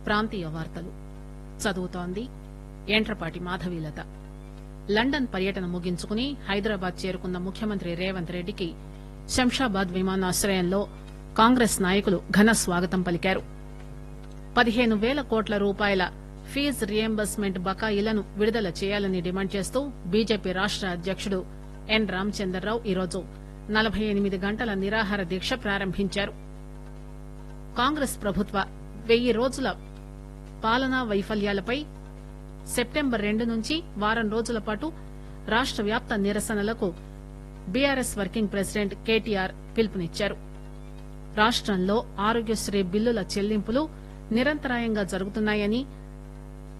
ప్రాంతీయ వార్తలు చదువుతోంది ఎంట్రపాటి మాధవీలత లండన్ పర్యటన ముగించుకుని హైదరాబాద్ చేరుకున్న ముఖ్యమంత్రి రేవంత్ రెడ్డికి శంషాబాద్ విమానాశ్రయంలో కాంగ్రెస్ నాయకులు ఘన స్వాగతం పలికారు పదిహేను పేల కోట్ల రూపాయల ఫీజు రియంబర్స్మెంట్ బకాయిలను విడుదల చేయాలని డిమాండ్ చేస్తూ బీజేపీ రాష్ట అధ్యకుడు ఎన్ రామచందర్రావు ఈరోజు నలబై ఎనిమిది గంటల నిరాహార దీక్ష ప్రారంభించారు కాంగ్రెస్ ప్రభుత్వ వెయ్యి రోజుల పాలనా వైఫల్యాలపై సెప్టెంబర్ రెండు నుంచి వారం రోజుల పాటు రాష్ట వ్యాప్త నిరసనలకు బీఆర్ఎస్ వర్కింగ్ ప్రెసిడెంట్ కేటీఆర్ పిలుపునిచ్చారు రాష్టంలో ఆరోగ్యశ్రీ బిల్లుల చెల్లింపులు నిరంతరాయంగా జరుగుతున్నాయని